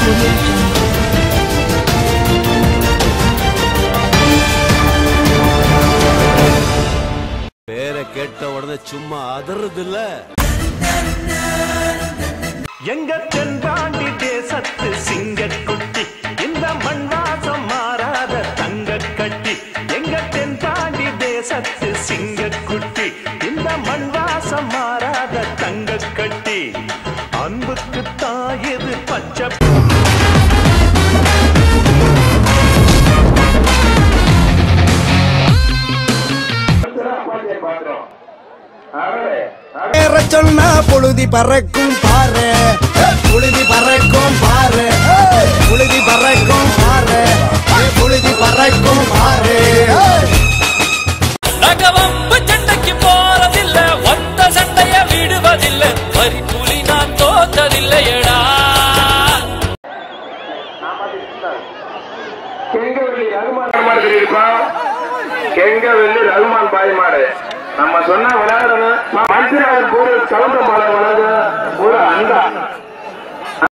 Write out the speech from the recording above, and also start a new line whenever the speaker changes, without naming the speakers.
Audio Jungle.
பேரை கேட்ட உடனே சும்மா அதறது இல்ல
எங்க தென்பாண்டி தேசத்து சிங்கக்குட்டி இந்த மண் வாசம் மாறாத தங்க கட்டி எங்க தென்பாண்டி தேசத்து சிங்கக்குட்டி இந்த மண் வாசம் மாறாத தங்க கட்டி அன்புக்கு தாயது பச்சை
ஏற சொன்னா புழுதி பறக்கும் பாரு புழுதி பறக்கும் பாரு புழுதி பறக்கும் பாரு புழுதி பறக்கும் பாரு
ரகவம்பு சண்டைக்கு போறதில்ல ஒத்த சண்டைய விடுவதில்லை வரி புலி நான் தோத்ததில்லையடா
கெங்கவெள்ளி ரகுமான் மாடு தெரியுமா கெங்கவெள்ளி ரகுமான் பாய் மாடு நம்ம சொன்னா விளையாடணும் மனுஷன் பூரா சவுண்ட மாலை வளர்ந்து பூரா அண்டா